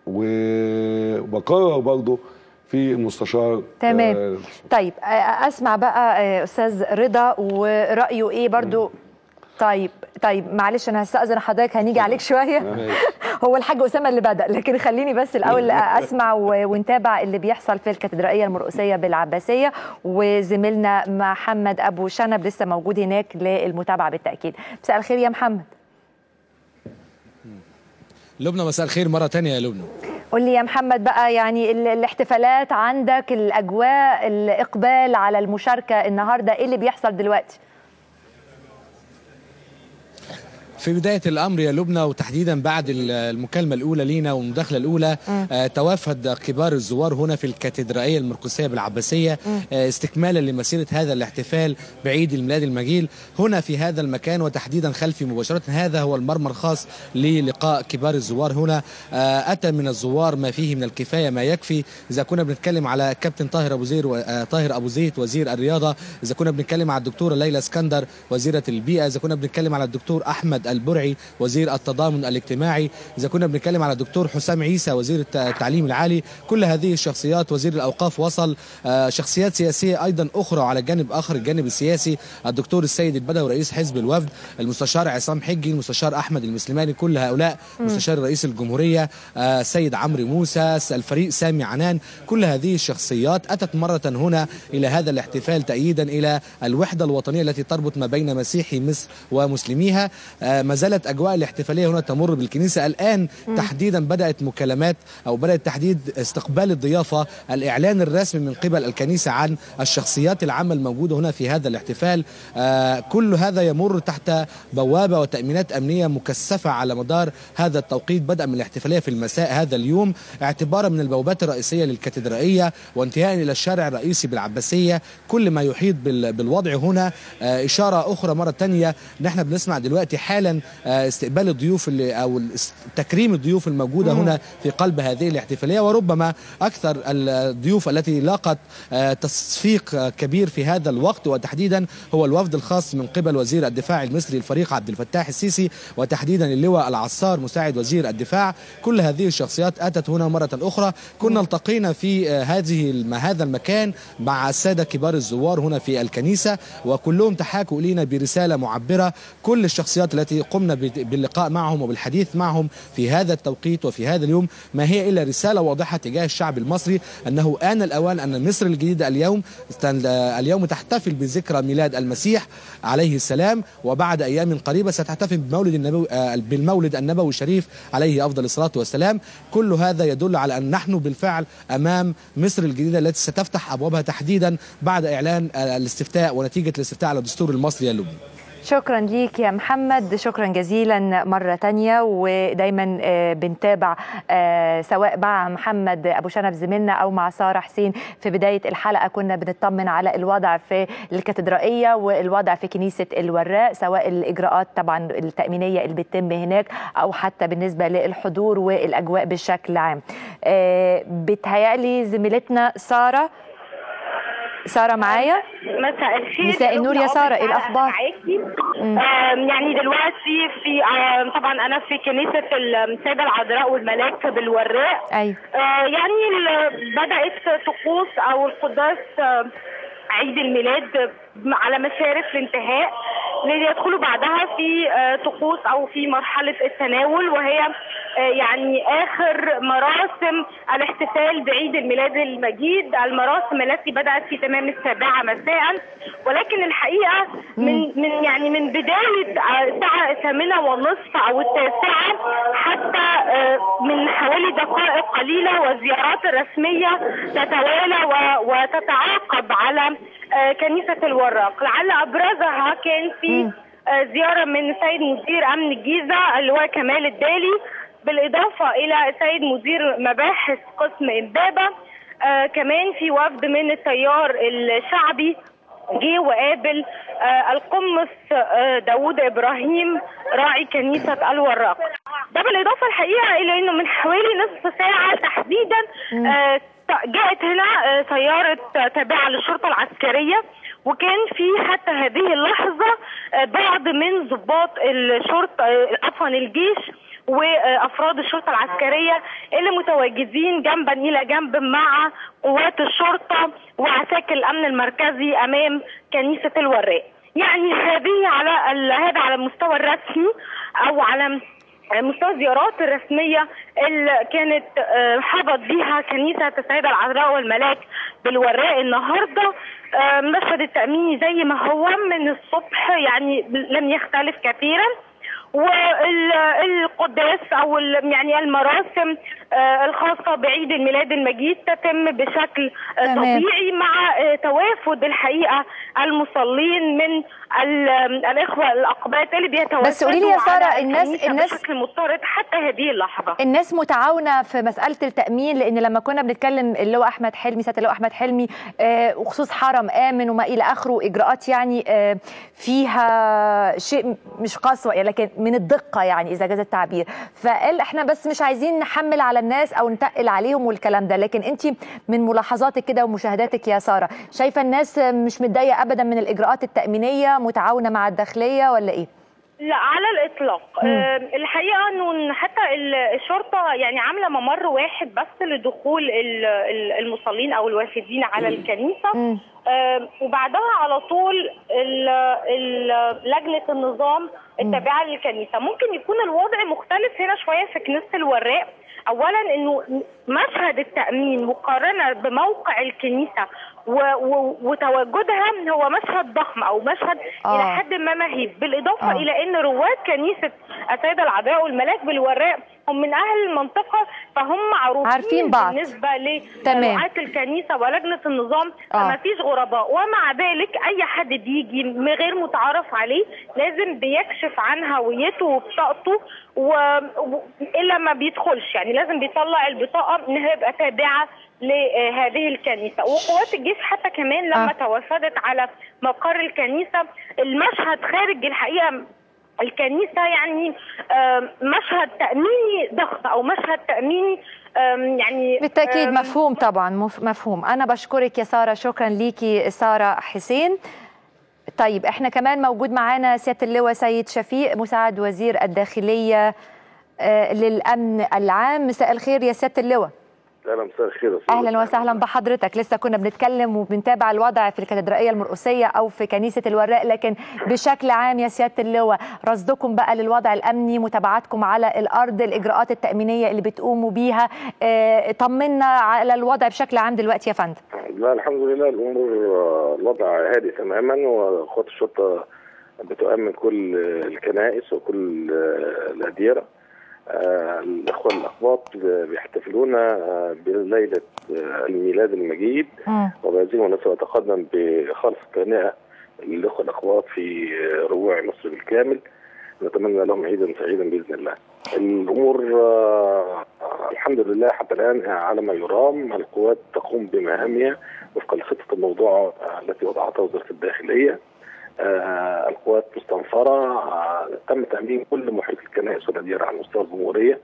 Speaker 3: وبقرر برضه في المستشار
Speaker 1: تمام
Speaker 3: آه،
Speaker 1: طيب آه، اسمع بقى آه، استاذ رضا ورايه ايه برضو طيب طيب معلش انا هستاذن حضرتك هنيجي عليك شويه هو الحاج اسامه اللي بدا لكن خليني بس الاول اسمع و- ونتابع اللي بيحصل في الكاتدرائيه المرقسيه بالعباسيه وزميلنا محمد ابو شنب لسه موجود هناك للمتابعه بالتاكيد مساء الخير يا محمد
Speaker 6: لبنى مساء الخير مرة تانية يا لبنى
Speaker 1: قول لي يا محمد بقى يعني ال- الاحتفالات عندك الاجواء الاقبال على المشاركه النهارده ايه اللي بيحصل دلوقتي
Speaker 6: في بداية الأمر يا لبنى وتحديدا بعد ال- المكالمة الأولى لينا والمداخلة الأولى آه توافد كبار الزوار هنا في الكاتدرائية المرقسية بالعباسية آه استكمالا لمسيرة هذا الاحتفال بعيد الميلاد المجيد هنا في هذا المكان وتحديدا خلفي مباشرة هذا هو المرمى الخاص للقاء كبار الزوار هنا آه أتى من الزوار ما فيه من الكفاية ما يكفي إذا كنا بنتكلم على كابتن طاهر أبو زير و- آه طاهر أبو زيد وزير الرياضة إذا كنا بنتكلم على الدكتورة ليلى اسكندر وزيرة البيئة إذا كنا بنتكلم على الدكتور أحمد البرعي وزير التضامن الاجتماعي إذا كنا بنتكلم على الدكتور حسام عيسى وزير الت- التعليم العالي كل هذه الشخصيات وزير الأوقاف وصل آه، شخصيات سياسية أيضا أخرى على جانب آخر الجانب السياسي الدكتور السيد البدوي رئيس حزب الوفد المستشار عصام حجي المستشار أحمد المسلماني كل هؤلاء مستشار رئيس الجمهورية آه، السيد عمرو موسى الفريق سامي عنان كل هذه الشخصيات أتت مرة هنا إلى هذا الاحتفال تأييدا إلى الوحدة الوطنية التي تربط ما بين مسيحي مصر ومسلميها آه، آه، ما زالت اجواء الاحتفاليه هنا تمر بالكنيسه الان تحديدا بدات مكالمات او بدات تحديد استقبال الضيافه الاعلان الرسمي من قبل الكنيسه عن الشخصيات العامه الموجوده هنا في هذا الاحتفال آه، كل هذا يمر تحت بوابه وتامينات امنيه مكثفه على مدار هذا التوقيت بدءا من الاحتفاليه في المساء هذا اليوم اعتبارا من البوابات الرئيسيه للكاتدرائيه وانتهاء الى الشارع الرئيسي بالعباسيه كل ما يحيط بال- بالوضع هنا آه، اشاره اخرى مره ثانيه ان احنا بنسمع دلوقتي حالا آه، استقبال الضيوف اللي او الاس- تكريم الضيوف الموجوده هنا في قلب هذه الاحتفاليه وربما اكثر الضيوف التي لاقت آه، تصفيق آه، كبير في هذا الوقت وتحديدا هو الوفد الخاص من قبل وزير الدفاع المصري الفريق عبد الفتاح السيسي وتحديدا اللواء العصار مساعد وزير الدفاع كل هذه الشخصيات اتت هنا مره اخرى كنا التقينا في آه، هذه الم- هذا المكان مع الساده كبار الزوار هنا في الكنيسه وكلهم تحاكوا الينا برساله معبره كل الشخصيات التي قمنا بت- باللقاء معهم وبالحديث معهم في هذا التوقيت وفي هذا اليوم ما هي الا رساله واضحه تجاه الشعب المصري انه ان الاوان ان مصر الجديده اليوم تن- اليوم تحتفل بذكرى ميلاد المسيح عليه السلام وبعد ايام قريبه ستحتفل بمولد النبوي آه، بالمولد النبوي الشريف عليه افضل الصلاه والسلام كل هذا يدل على ان نحن بالفعل امام مصر الجديده التي ستفتح ابوابها تحديدا بعد اعلان آه، الاستفتاء ونتيجه الاستفتاء على الدستور المصري اللبناني
Speaker 1: شكرا ليك يا محمد شكرا جزيلا مرة تانية ودايما آه، بنتابع آه، سواء مع محمد أبو شنب زميلنا أو مع سارة حسين في بداية الحلقة كنا بنطمن على الوضع في الكاتدرائية والوضع في كنيسة الوراق سواء الإجراءات طبعا التأمينية اللي بتتم هناك أو حتى بالنسبة للحضور والأجواء بشكل عام آه، بتهيألي زميلتنا سارة سارة معايا
Speaker 7: مساء الخير
Speaker 1: مساء النور يا سارة، إيه الأخبار؟
Speaker 7: معاكي آم، يعني دلوقتي في آم، طبعا انا في كنيسه السيده العذراء والملاك بالوراق
Speaker 1: أيوه
Speaker 7: آه، يعني ال- بدات طقوس او القداس آه، عيد الميلاد على مشارف الانتهاء ليدخلوا بعدها في آه، طقوس او في مرحله التناول وهي آه، يعني اخر مراسم الاحتفال بعيد الميلاد المجيد المراسم التي بدات في تمام السابعه مساء ولكن الحقيقه من من يعني من بدايه آه، الساعه الثامنه والنصف او التاسعه حتى آه، من حوالي دقائق قليله والزيارات الرسميه تتوالى و- وتتعاقب على آه، كنيسه الوراق لعل ابرزها كان في آه، زياره من السيد مدير امن الجيزه اللواء كمال الدالي بالاضافه الى السيد مدير مباحث قسم امبابه آه كمان في وفد من التيار الشعبي جه وقابل آه القمص آه داوود ابراهيم راعي كنيسه الوراق ده بالاضافه الحقيقه الى انه من حوالي نصف ساعه تحديدا آه جاءت هنا آه سياره آه تابعه للشرطه العسكريه وكان في حتى هذه اللحظه آه بعض من ضباط الشرطه آه، عفوا الجيش وافراد الشرطه العسكريه اللي متواجدين جنبا الى جنب مع قوات الشرطه وعساكر الامن المركزي امام كنيسه الوراق. يعني هذه على ال- هذا على المستوى الرسمي او على مستوى الزيارات الرسمية اللي كانت آه، حظت بها كنيسة السيدة العذراء والملاك بالوراق النهاردة آه، المشهد التأميني زي ما هو من الصبح يعني لم يختلف كثيرا والقداس او ال- يعني المراسم آه، الخاصه بعيد الميلاد المجيد تتم بشكل آه،
Speaker 1: تمام.
Speaker 7: طبيعي مع آه، توافد الحقيقه المصلين من ال- الاخوه الاقباط اللي بيتوافدوا
Speaker 1: بس قولي لي يا سارة،
Speaker 7: على
Speaker 1: الناس-
Speaker 7: الكنيسة
Speaker 1: الناس-
Speaker 7: بشكل مضطرد حتى هذه اللحظه
Speaker 1: الناس متعاونه في مساله التامين لان لما كنا بنتكلم اللواء احمد حلمي سياده اللواء احمد حلمي آه، وخصوص حرم امن وما الى اخره اجراءات يعني آه، فيها شيء مش قسوه يعني لكن من الدقه يعني اذا جاز التعبير فقال احنا بس مش عايزين نحمل على الناس او نتقل عليهم والكلام ده لكن انت من ملاحظاتك كده ومشاهداتك يا ساره شايفه الناس مش متضايقه ابدا من الاجراءات التامينيه متعاونه مع الداخليه ولا ايه؟
Speaker 7: لا على الاطلاق آه الحقيقه انه حتى ال- الشرطه يعني عامله ممر واحد بس لدخول ال- ال- المصلين او الوافدين على الكنيسه
Speaker 1: مم.
Speaker 7: آه وبعدها على طول ال- ال- لجنه النظام التابعه للكنيسه ممكن يكون الوضع مختلف هنا شويه في كنيسه الوراق اولا انه مشهد التامين مقارنه بموقع الكنيسه و و وتواجدها هو مشهد ضخم او مشهد
Speaker 1: آه.
Speaker 7: الى حد ما مهيب بالاضافه
Speaker 1: آه.
Speaker 7: الى ان رواد كنيسه السيده العذراء والملاك بالوراق هم من اهل المنطقه فهم معروفين
Speaker 1: عارفين بعض.
Speaker 7: بالنسبه
Speaker 1: تمام.
Speaker 7: لرعاة الكنيسه ولجنه النظام
Speaker 1: آه.
Speaker 7: فما فيش غرباء ومع ذلك اي حد بيجي م- غير متعارف عليه لازم بيكشف عن هويته وبطاقته و... و... الا ما بيدخلش يعني لازم بيطلع البطاقه ان هي يبقى تابعه لهذه الكنيسه وقوات الجيش حتى كمان لما
Speaker 1: آه.
Speaker 7: آه. توافدت على مقر الكنيسه المشهد خارج الحقيقه الكنيسه يعني آم، مشهد تاميني ضخم او مشهد تاميني آم، يعني
Speaker 1: بالتاكيد
Speaker 7: آم،
Speaker 1: مفهوم طبعا مف- مفهوم انا بشكرك يا ساره شكرا ليكي ساره حسين طيب احنا كمان موجود معانا سياده اللواء سيد شفيق مساعد وزير الداخليه آه، للامن العام مساء الخير يا سياده اللواء
Speaker 8: اهلا مساء الخير يا أستاذ.
Speaker 1: اهلا وسهلا بحضرتك لسه كنا بنتكلم وبنتابع الوضع في الكاتدرائيه المرقسيه او في كنيسه الوراق لكن بشكل عام يا سياده اللواء رصدكم بقى للوضع الامني متابعتكم على الارض الاجراءات التامينيه اللي بتقوموا بيها آه، طمنا على الوضع بشكل عام دلوقتي يا فندم
Speaker 8: لا الحمد لله الامور آه، الوضع هادي تماما واخوات الشرطه بتؤمن كل الكنائس وكل آه، الاديره آه، الاخوه الاقباط بيحتفلون آه، بليله آه، الميلاد المجيد
Speaker 1: مم.
Speaker 8: وبهذه المناسبه اتقدم بخالص التهنئه للاخوه الاقباط في آه، ربوع مصر بالكامل نتمنى لهم عيدا سعيدا باذن الله. الامور آه، الحمد لله حتى الان على ما يرام القوات تقوم بمهامها وفقا لخطه الموضوع آه، التي وضعتها وزاره الداخليه. آه، القوات مستنفره آه، تم تامين كل محيط الكنائس والاديره على مستوى الجمهوريه.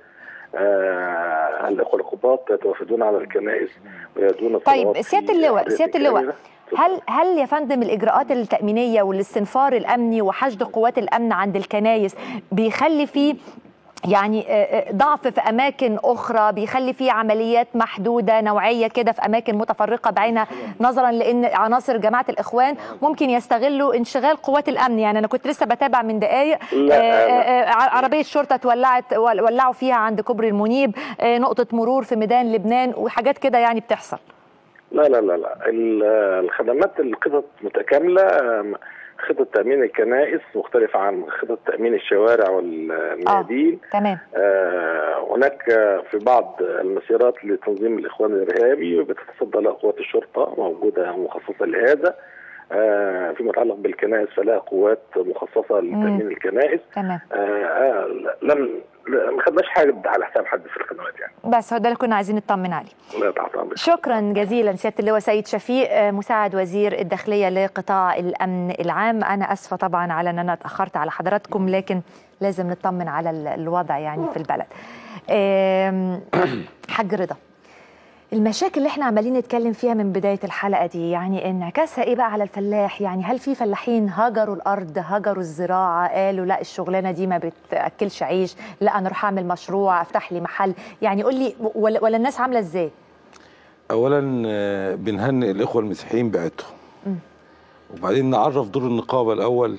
Speaker 8: آه، الاخوه القباط يتوافدون على الكنائس ويدون
Speaker 1: طيب سياده اللواء سياده اللواء هل هل يا فندم الاجراءات التامينيه والاستنفار الامني وحشد قوات الامن عند الكنايس بيخلي فيه يعني آه، آه، ضعف في اماكن اخرى بيخلي فيه عمليات محدوده نوعيه كده في اماكن متفرقه بعينها نظرا لان عناصر جماعه الاخوان ممكن يستغلوا انشغال قوات الامن يعني انا كنت لسه بتابع من دقائق
Speaker 8: لا،
Speaker 1: آه، آه،
Speaker 8: لا.
Speaker 1: آه، عربيه شرطه اتولعت ولعوا فيها عند كوبري المنيب آه، نقطه مرور في ميدان لبنان وحاجات كده يعني بتحصل
Speaker 8: لا لا لا لا ال- الخدمات الخطط متكاملة آم، خطط تأمين الكنائس مختلفة عن خطط تأمين الشوارع والميادين
Speaker 1: تمام
Speaker 8: آه هناك في بعض المسيرات لتنظيم الإخوان الإرهابي بتتصدى لها قوات الشرطة موجودة مخصصة لهذا آه فيما يتعلق بالكنائس فلها قوات مخصصة لتأمين الكنائس
Speaker 1: تمام
Speaker 8: آه آه لم لا- ما خدناش حاجة على حساب حد في الخدمات يعني
Speaker 1: بس هو ده اللي كنا عايزين نطمن عليه
Speaker 8: لا تحت أمرك
Speaker 1: شكرا جزيلا سياده اللواء سيد شفيق آه، مساعد وزير الداخليه لقطاع الامن العام انا اسفه طبعا على ان انا اتاخرت على حضراتكم لكن لازم نطمن على ال- الوضع يعني في البلد آم، حاج رضا المشاكل اللي احنا عمالين نتكلم فيها من بدايه الحلقه دي يعني انعكاسها ايه بقى على الفلاح يعني هل في فلاحين هجروا الارض هجروا الزراعه قالوا لا الشغلانه دي ما بتاكلش عيش لا انا اروح اعمل مشروع افتح لي محل يعني قول لي ولا, ولا الناس عامله ازاي
Speaker 5: اولا آه، بنهنئ الاخوه المسيحيين بعتهم وبعدين نعرف دور النقابه الاول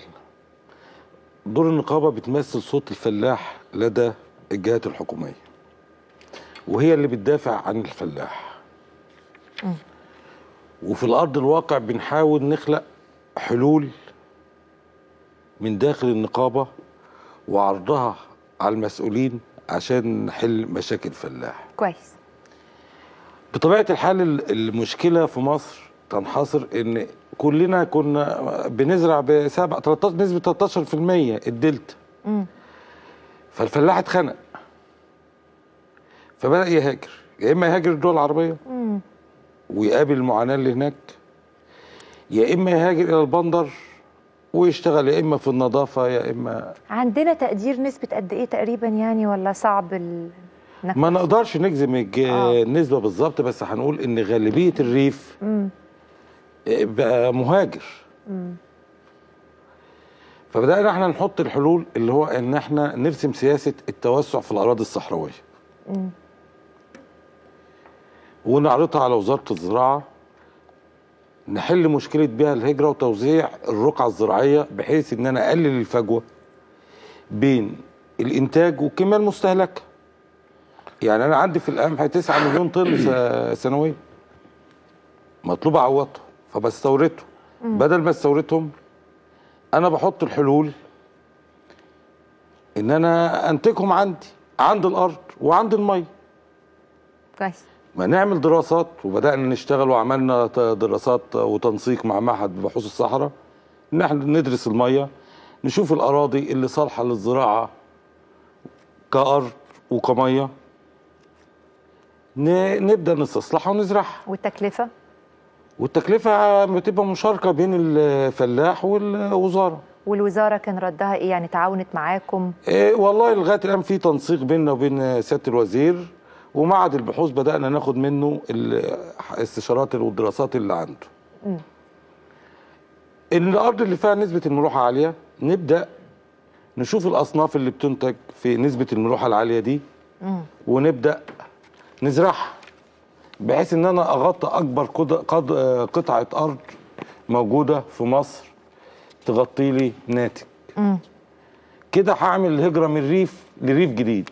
Speaker 5: دور النقابه بتمثل صوت الفلاح لدى الجهات الحكوميه وهي اللي بتدافع عن الفلاح وفي الارض الواقع بنحاول نخلق حلول من داخل النقابه وعرضها على المسؤولين عشان نحل مشاكل الفلاح
Speaker 1: كويس
Speaker 5: بطبيعه الحال ال- المشكله في مصر تنحصر ان كلنا كنا بنزرع بسبع 13 نسبه 13% الدلتا
Speaker 1: مم.
Speaker 5: فالفلاح اتخنق فبدا يهاجر يا اما يهاجر الدول العربيه
Speaker 1: مم.
Speaker 5: ويقابل المعاناه اللي هناك يا اما يهاجر الى البندر ويشتغل يا اما في النظافه يا اما
Speaker 1: عندنا تقدير نسبة قد ايه تقريبا يعني ولا صعب ال... إنك
Speaker 5: ما
Speaker 1: تحسب؟
Speaker 5: نقدرش نجزم الج-
Speaker 1: آه.
Speaker 5: النسبه بالظبط بس هنقول ان غالبيه الريف
Speaker 1: مم.
Speaker 5: بقى مهاجر
Speaker 1: مم.
Speaker 5: فبدأنا احنا نحط الحلول اللي هو ان احنا نرسم سياسة التوسع في الأراضي الصحراوية
Speaker 1: مم.
Speaker 5: ونعرضها على وزارة الزراعة نحل مشكلة بيها الهجرة وتوزيع الرقعة الزراعية بحيث ان انا اقلل الفجوة بين الانتاج والكمية المستهلكة يعني انا عندي في القمح 9 مليون طن س- سنويا مطلوب اعوضه فبستوردهم بدل ما استوردهم انا بحط الحلول ان انا انتجهم عندي عند الارض وعند الميه
Speaker 1: كويس
Speaker 5: ما نعمل دراسات وبدانا نشتغل وعملنا ت- دراسات وتنسيق مع معهد بحوث الصحراء ان احنا ندرس الميه نشوف الاراضي اللي صالحه للزراعه كارض وكميه ن- نبدا نستصلحها ونزرعها
Speaker 1: والتكلفه
Speaker 5: والتكلفه بتبقى مشاركه بين الفلاح والوزاره
Speaker 1: والوزاره كان ردها ايه يعني تعاونت معاكم
Speaker 5: إيه والله لغايه الان في تنسيق بيننا وبين سياده الوزير ومعهد البحوث بدانا ناخد منه الاستشارات والدراسات اللي عنده. ان الارض اللي فيها نسبه الملوحه عاليه نبدا نشوف الاصناف اللي بتنتج في نسبه الملوحه العاليه دي ونبدا نزرعها بحيث ان انا اغطي اكبر قد- قد- آه، قطعه ارض موجوده في مصر تغطي لي ناتج. كده هعمل الهجره من ريف لريف جديد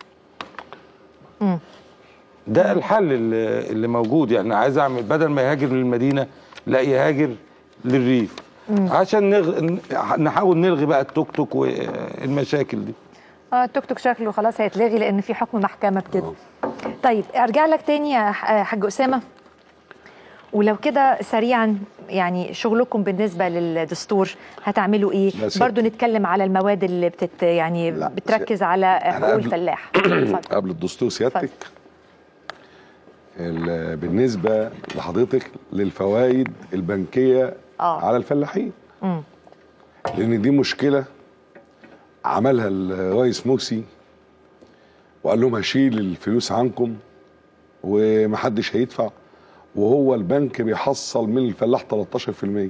Speaker 5: ده الحل اللي, اللي موجود يعني عايز اعمل بدل ما يهاجر للمدينه لا يهاجر للريف عشان نغ... نحاول نلغي بقى التوك توك والمشاكل دي
Speaker 1: اه التوك توك شكله خلاص هيتلغي لان في حكم محكمه بكده طيب ارجع لك تاني يا ح- حاج اسامه ولو كده سريعا يعني شغلكم بالنسبه للدستور هتعملوا ايه
Speaker 3: لا، ست.
Speaker 1: برضو نتكلم على المواد اللي بتت يعني
Speaker 3: لا،
Speaker 1: بتركز على حقوق
Speaker 3: قبل-
Speaker 1: الفلاح اتفضل.
Speaker 3: قبل الدستور سيادتك ال- بالنسبه لحضرتك للفوائد البنكيه
Speaker 1: آه.
Speaker 3: على الفلاحين لان دي مشكله عملها الرئيس مرسي وقال لهم هشيل الفلوس عنكم ومحدش هيدفع وهو البنك بيحصل من الفلاح 13%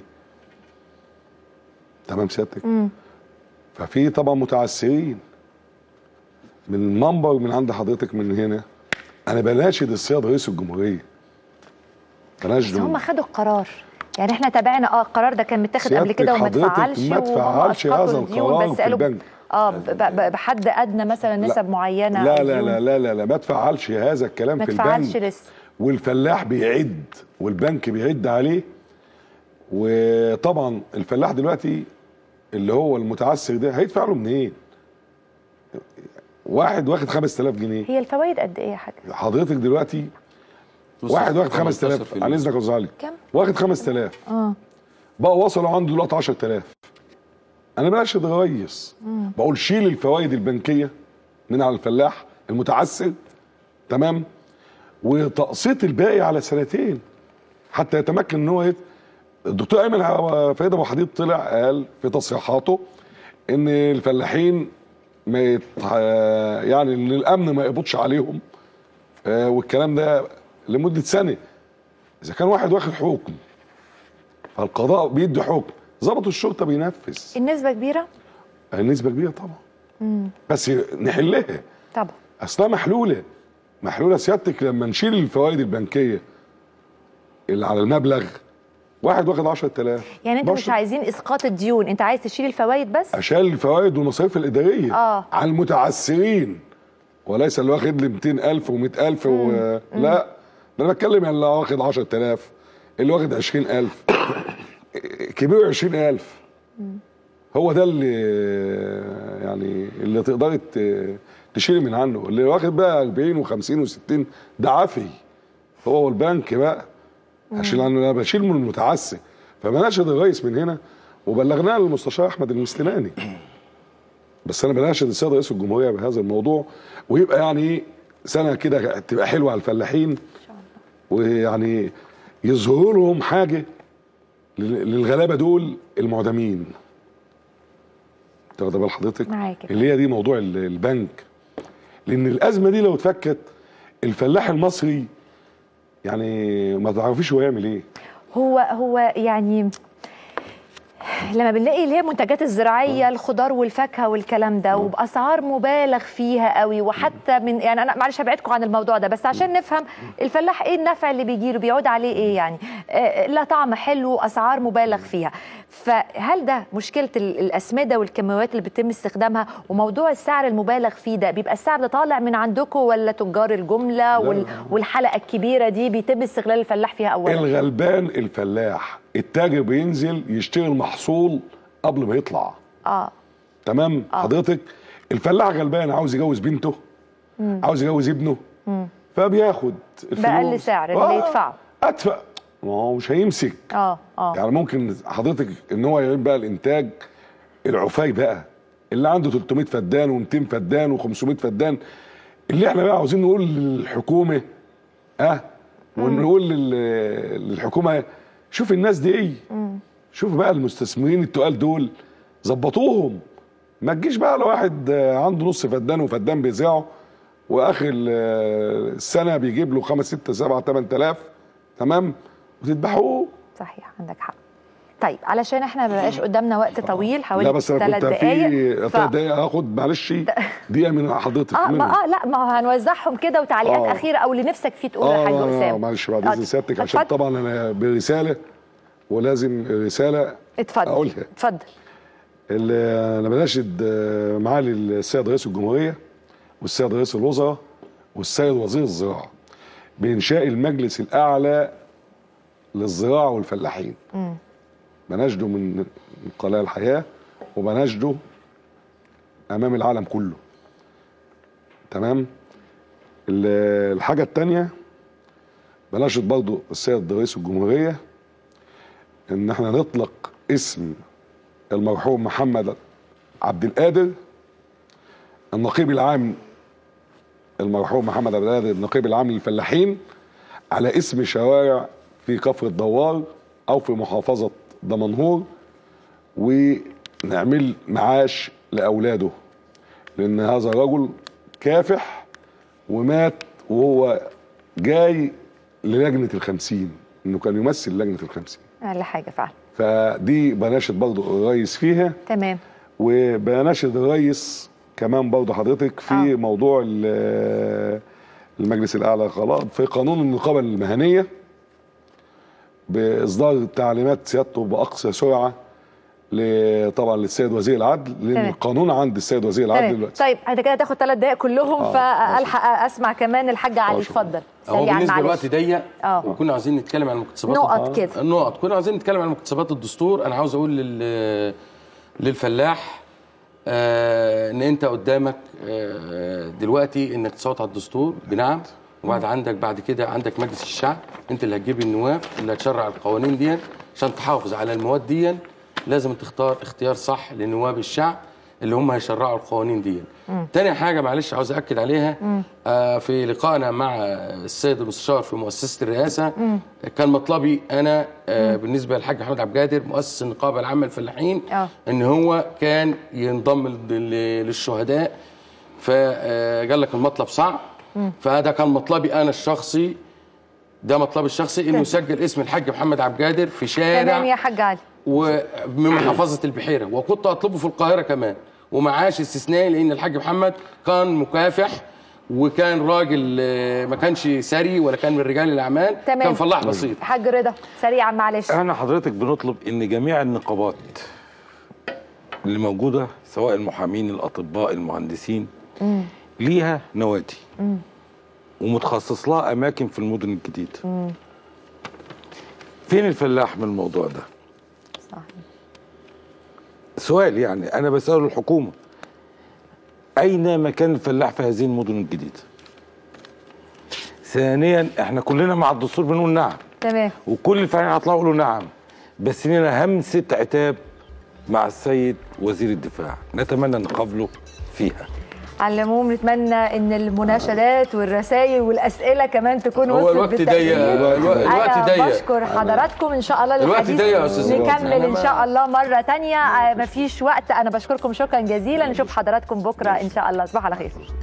Speaker 3: تمام سيادتك ففي طبعا متعسرين من المنبر من عند حضرتك من هنا انا بناشد السيد رئيس الجمهوريه
Speaker 1: بس
Speaker 3: بناشده
Speaker 1: هم خدوا القرار يعني احنا تابعنا اه القرار ده كان متاخد قبل
Speaker 3: سيادتك
Speaker 1: كده وما
Speaker 3: حضرتك
Speaker 1: اتفعلش
Speaker 3: ما
Speaker 1: وهم
Speaker 3: اتفعلش
Speaker 1: أسقطوا
Speaker 3: هذا
Speaker 1: الديون،
Speaker 3: القرار
Speaker 1: بس
Speaker 3: في
Speaker 1: قالوا
Speaker 3: البنك.
Speaker 1: اه ب- ب- بحد ادنى مثلا نسب معينه
Speaker 3: لا
Speaker 1: أو
Speaker 3: لا
Speaker 1: ديون.
Speaker 3: لا لا لا لا ما تفعلش هذا الكلام
Speaker 1: ما
Speaker 3: في
Speaker 1: اتفعلش
Speaker 3: البنك
Speaker 1: لسه
Speaker 3: والفلاح بيعد والبنك بيعد عليه وطبعا الفلاح دلوقتي اللي هو المتعسر ده هيدفع له منين؟ واحد واخد 5000 جنيه
Speaker 1: هي الفوائد قد ايه يا حاج
Speaker 3: حضرتك دلوقتي واحد واخد 5000 على اذنك يا أستاذ علي
Speaker 1: كم؟
Speaker 3: واخد 5000
Speaker 1: اه
Speaker 3: بقى وصلوا عنده دلوقتي 10000 انا بلاش اتغيص بقول شيل الفوائد البنكيه من على الفلاح المتعسر تمام وتقسيط الباقي على سنتين حتى يتمكن ان هو يت... الدكتور ايمن فريد ابو حديد طلع قال في تصريحاته ان الفلاحين ما يت... يعني ان الامن ما يقبضش عليهم آه، والكلام ده لمده سنه اذا كان واحد واخد حكم فالقضاء بيدي حكم ظبط الشرطه بينفذ
Speaker 1: النسبه كبيره
Speaker 3: النسبه كبيره طبعا بس نحلها
Speaker 1: طبعا
Speaker 3: اصلها محلوله محلوله سيادتك لما نشيل الفوائد البنكيه اللي على المبلغ واحد واخد 10000
Speaker 1: يعني انتوا مش
Speaker 3: بشر.
Speaker 1: عايزين اسقاط الديون انت عايز تشيل الفوائد بس
Speaker 3: اشال الفوائد والمصاريف الاداريه
Speaker 1: آه.
Speaker 3: على المتعسرين وليس اللي واخد لي 200000 و100000 و... لا ده انا بتكلم اللي واخد 10000 اللي واخد 20000 كبير 20000 هو ده اللي يعني اللي تقدري ت- تشيلي من عنه اللي واخد بقى 40 و50 و60 ده عافي هو البنك بقى عشان انا بشيل من المتعسر فبناشد الرئيس من هنا وبلغناه للمستشار احمد المستناني بس انا بناشد السيد رئيس الجمهوريه بهذا الموضوع ويبقى يعني إيه سنه كده تبقى حلوه على الفلاحين ويعني يظهروا لهم حاجه لل- للغلابه دول المعدمين تاخد بال حضرتك
Speaker 1: معاك.
Speaker 3: اللي هي دي موضوع ال- البنك لان الازمه دي لو اتفكت الفلاح المصري يعني ما تعرفيش هو يعمل ايه
Speaker 1: هو هو يعني لما بنلاقي اللي هي المنتجات الزراعيه الخضار والفاكهه والكلام ده وباسعار مبالغ فيها قوي وحتى من يعني انا معلش هبعدكم عن الموضوع ده بس عشان نفهم الفلاح ايه النفع اللي بيجي له بيعود عليه ايه يعني آه لا طعم حلو اسعار مبالغ فيها فهل ده مشكله ال- الاسمده والكيماويات اللي بيتم استخدامها وموضوع السعر المبالغ فيه ده بيبقى السعر ده طالع من عندكم ولا تجار الجمله وال... والحلقه الكبيره دي بيتم استغلال الفلاح فيها اولا
Speaker 3: الغلبان الفلاح التاجر بينزل يشتري المحصول قبل ما يطلع
Speaker 1: اه
Speaker 3: تمام
Speaker 1: آه.
Speaker 3: حضرتك الفلاح غلبان عاوز يجوز بنته عاوز يجوز ابنه فبياخد الفلوس
Speaker 1: بأقل سعر اللي يدفعه.
Speaker 3: ادفع ما هو مش هيمسك
Speaker 1: اه اه
Speaker 3: يعني ممكن حضرتك ان هو يعمل بقى الانتاج العفاي بقى اللي عنده 300 فدان و200 فدان و500 فدان اللي احنا بقى عاوزين نقول للحكومه اه ونقول لل- للحكومه شوف الناس دي ايه شوف بقى المستثمرين التقال دول ظبطوهم ما تجيش بقى على واحد آه، عنده نص فدان وفدان بيزرعه واخر ال- آه، السنه بيجيب له 5 6 7 8000 تمام وتذبحوه
Speaker 1: صحيح عندك حق طيب علشان احنا ما بقاش قدامنا وقت طويل حوالي
Speaker 3: لا بس انا
Speaker 1: ثلاث
Speaker 3: كنت
Speaker 1: دقائق
Speaker 3: في
Speaker 1: ف...
Speaker 3: ثلاث دقايق هاخد معلش دقيقه من حضرتك
Speaker 1: اه
Speaker 3: منهم.
Speaker 1: ما اه لا ما هو هنوزعهم كده وتعليقات
Speaker 3: آه.
Speaker 1: اخيره او اللي نفسك فيه تقوله
Speaker 3: اه
Speaker 1: يا حاج
Speaker 3: لا، لا،
Speaker 1: اسامه
Speaker 3: معلش بعد
Speaker 1: آه،
Speaker 3: اذن سيادتك عشان
Speaker 1: اتفضل.
Speaker 3: طبعا انا برساله ولازم رساله
Speaker 1: اتفضل
Speaker 3: اقولها
Speaker 1: اتفضل
Speaker 3: اللي انا بناشد آه، معالي السيد رئيس الجمهوريه والسيد رئيس الوزراء والسيد وزير الزراعه بانشاء المجلس الاعلى للزراعه والفلاحين بناشده من من قناه الحياه وبناشده امام العالم كله تمام ال- الحاجه الثانيه بناشد برضو السيد رئيس الجمهوريه ان احنا نطلق اسم المرحوم محمد عبد القادر النقيب العام المرحوم محمد عبد القادر النقيب العام للفلاحين على اسم شوارع في كفر الدوار او في محافظه دمنهور ونعمل معاش لاولاده لان هذا الرجل كافح ومات وهو جاي للجنه الخمسين انه كان يمثل لجنه الخمسين
Speaker 1: اقل حاجه فعلا
Speaker 3: فدي بناشد برضو الرئيس فيها
Speaker 1: تمام
Speaker 3: وبناشد الرئيس كمان برضو حضرتك في
Speaker 1: آه.
Speaker 3: آه. موضوع ال- المجلس الاعلى خلاص في قانون النقابه المهنيه باصدار تعليمات سيادته باقصى سرعه ل- طبعا للسيد وزير العدل لان
Speaker 1: تمام.
Speaker 3: القانون عند السيد وزير العدل
Speaker 1: تمام
Speaker 3: دلوقتي
Speaker 1: طيب انت كده هتاخد ثلاث دقائق كلهم
Speaker 3: آه،
Speaker 1: فالحق اسمع كمان الحاج علي
Speaker 3: آه، شكراً.
Speaker 1: اتفضل
Speaker 4: هو
Speaker 1: سريعا
Speaker 4: بالنسبه
Speaker 1: معلش
Speaker 4: للوقت ضيق
Speaker 1: آه.
Speaker 4: وكنا عايزين نتكلم عن مكتسبات
Speaker 1: نقط كده.
Speaker 4: النقط كنا عايزين نتكلم عن مكتسبات الدستور انا عاوز اقول لل للفلاح آه ان انت قدامك آه دلوقتي انك تصوت على الدستور بنعم وبعد عندك بعد كده عندك مجلس الشعب انت اللي هتجيب النواب اللي هتشرع القوانين دي عشان تحافظ على المواد دي لازم تختار اختيار صح لنواب الشعب اللي هم هيشرعوا القوانين دي تاني حاجه معلش عاوز اكد عليها آه في لقائنا مع السيد المستشار في مؤسسه الرئاسه كان مطلبي انا آه بالنسبه للحاج محمد عبد القادر مؤسس النقابه العامه للفلاحين
Speaker 1: آه.
Speaker 4: ان هو كان ينضم لل- للشهداء فقال لك المطلب صعب فهذا كان مطلبي انا الشخصي ده مطلبي الشخصي انه يسجل اسم الحاج محمد عبد القادر في
Speaker 1: تمام
Speaker 4: شارع
Speaker 1: يا حاج علي
Speaker 4: ومن محافظه البحيره وكنت اطلبه في القاهره كمان ومعاش استثنائي لان الحاج محمد كان مكافح وكان راجل آه، ما كانش ثري ولا كان من رجال الاعمال
Speaker 1: تمام.
Speaker 4: كان فلاح بسيط
Speaker 1: حاج رضا سريعا معلش
Speaker 5: احنا حضرتك بنطلب ان جميع النقابات اللي موجوده سواء المحامين الاطباء المهندسين ليها نوادي ومتخصص لها اماكن في المدن الجديده فين الفلاح من الموضوع ده
Speaker 1: صحيح.
Speaker 5: سؤال يعني انا بساله الحكومه اين مكان الفلاح في هذه المدن الجديده ثانيا احنا كلنا مع الدستور بنقول نعم
Speaker 1: تمام
Speaker 5: وكل الفلاحين هيطلعوا يقولوا نعم بس لنا همسه عتاب مع السيد وزير الدفاع نتمنى نقابله فيها
Speaker 1: على العموم نتمنى ان المناشدات والرسائل والاسئله كمان تكون
Speaker 4: هو
Speaker 1: وصلت
Speaker 4: الوقت ضيق
Speaker 1: بالتأكيد.
Speaker 4: الوقت
Speaker 1: أنا
Speaker 4: ضيق
Speaker 1: بشكر حضراتكم ان شاء الله
Speaker 4: الوقت
Speaker 1: للحديث
Speaker 4: ضيق يا أستاذ إبراهيم.
Speaker 1: نكمل
Speaker 4: أنا
Speaker 1: ان
Speaker 4: ما-
Speaker 1: شاء الله مره تانية آه، مفيش وقت انا بشكركم شكرا جزيلا نشوف حضراتكم بكره ان شاء الله تصبحوا على خير